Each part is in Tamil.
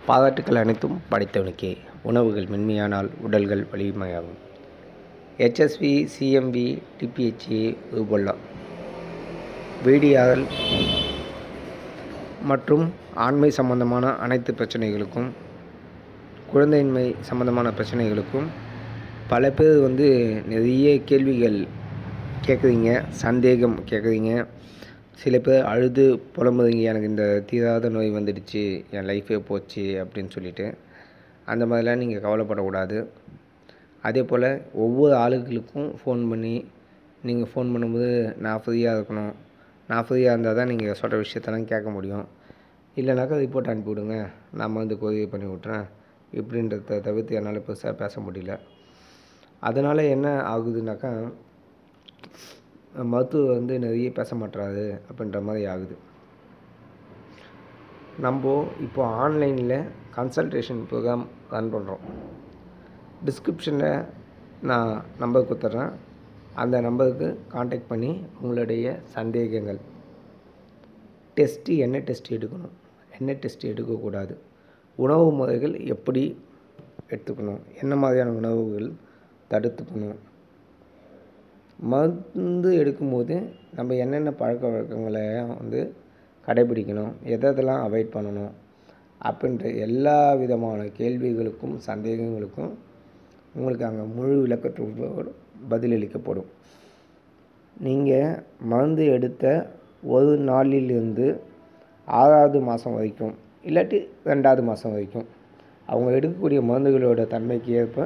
பாராட்டுக்கள் அனைத்தும் படைத்தவனுக்கே உணவுகள் மென்மையானால் உடல்கள் வலிமையாகும் ஹெச்எஸ்வி சிஎம்வி டிபிஹெச்ஏ இதுபோல்லாம் வீடியால் மற்றும் ஆண்மை சம்பந்தமான அனைத்து பிரச்சனைகளுக்கும் குழந்தையின்மை சம்பந்தமான பிரச்சனைகளுக்கும் பல பேர் வந்து நிறைய கேள்விகள் கேட்குறீங்க சந்தேகம் கேட்குறீங்க சில பேர் அழுது புலம்புறீங்க எனக்கு இந்த தீராத நோய் வந்துடுச்சு என் லைஃபே போச்சு அப்படின்னு சொல்லிட்டு அந்த மாதிரிலாம் நீங்கள் கவலைப்படக்கூடாது அதே போல் ஒவ்வொரு ஆளுகளுக்கும் ஃபோன் பண்ணி நீங்கள் ஃபோன் பண்ணும்போது நான் ஃப்ரீயாக இருக்கணும் நான் ஃப்ரீயாக இருந்தால் தான் நீங்கள் சொல்கிற விஷயத்தெல்லாம் கேட்க முடியும் இல்லைனாக்கா ரிப்போர்ட் அனுப்பிவிடுங்க நான் வந்து கொரியர் பண்ணி விட்றேன் இப்படின்றத தவிர்த்து என்னால் பெருசாக பேச முடியல அதனால் என்ன ஆகுதுனாக்கா மருத்துவர் வந்து நிறைய பேச மாட்டுறாரு அப்படின்ற மாதிரி ஆகுது நம்ம இப்போ ஆன்லைனில் கன்சல்டேஷன் ப்ரோக்ராம் ரன் பண்ணுறோம் டிஸ்கிரிப்ஷனில் நான் நம்பர் கொடுத்துட்றேன் அந்த நம்பருக்கு காண்டாக்ட் பண்ணி உங்களுடைய சந்தேகங்கள் டெஸ்ட்டு என்ன டெஸ்ட் எடுக்கணும் என்ன டெஸ்ட் எடுக்கக்கூடாது உணவு முறைகள் எப்படி எடுத்துக்கணும் என்ன மாதிரியான உணவுகள் தடுத்துக்கணும் மருந்து எடுக்கும்போது நம்ம என்னென்ன பழக்க வழக்கங்களை வந்து கடைபிடிக்கணும் எதை எதெல்லாம் அவாய்ட் பண்ணணும் அப்படின்ற எல்லா விதமான கேள்விகளுக்கும் சந்தேகங்களுக்கும் உங்களுக்கு அங்கே முழு விளக்கத்தோடு பதிலளிக்கப்படும் நீங்கள் மருந்து எடுத்த ஒரு நாளிலிருந்து ஆறாவது மாதம் வரைக்கும் இல்லாட்டி ரெண்டாவது மாதம் வரைக்கும் அவங்க எடுக்கக்கூடிய மருந்துகளோட தன்மைக்கு ஏற்ப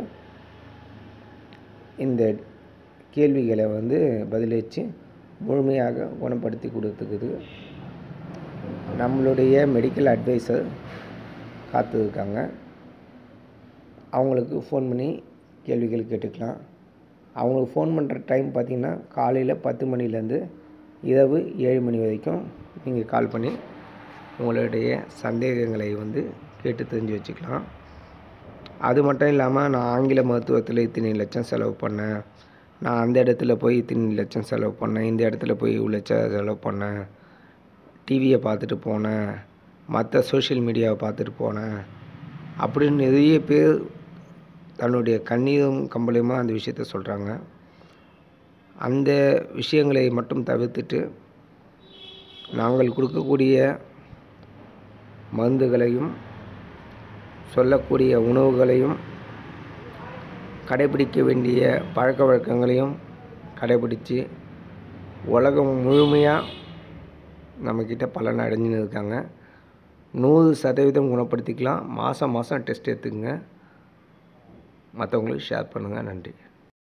இந்த கேள்விகளை வந்து பதிலளித்து முழுமையாக குணப்படுத்தி கொடுத்துக்குது நம்மளுடைய மெடிக்கல் அட்வைசர் காத்திருக்காங்க அவங்களுக்கு ஃபோன் பண்ணி கேள்விகள் கேட்டுக்கலாம் அவங்களுக்கு ஃபோன் பண்ணுற டைம் பார்த்திங்கன்னா காலையில் பத்து மணிலேருந்து இரவு ஏழு மணி வரைக்கும் நீங்கள் கால் பண்ணி உங்களுடைய சந்தேகங்களை வந்து கேட்டு தெரிஞ்சு வச்சுக்கலாம் அது மட்டும் இல்லாமல் நான் ஆங்கில மருத்துவத்தில் இத்தனை லட்சம் செலவு பண்ணேன் நான் அந்த இடத்துல போய் இத்தனை லட்சம் செலவு பண்ணேன் இந்த இடத்துல போய் இவ்வளோ லட்சம் செலவு பண்ணேன் டிவியை பார்த்துட்டு போனேன் மற்ற சோஷியல் மீடியாவை பார்த்துட்டு போனேன் அப்படின்னு நிறைய பேர் தன்னுடைய கண்ணீரும் கம்பளையுமா அந்த விஷயத்த சொல்கிறாங்க அந்த விஷயங்களை மட்டும் தவிர்த்துட்டு நாங்கள் கொடுக்கக்கூடிய மருந்துகளையும் சொல்லக்கூடிய உணவுகளையும் கடைபிடிக்க வேண்டிய பழக்க வழக்கங்களையும் கடைபிடித்து உலகம் முழுமையாக நம்மக்கிட்ட பலன் அடைஞ்சுன்னு இருக்காங்க நூறு சதவீதம் குணப்படுத்திக்கலாம் மாதம் மாதம் டெஸ்ட் எடுத்துக்கங்க மற்றவங்களுக்கு ஷேர் பண்ணுங்கள் நன்றி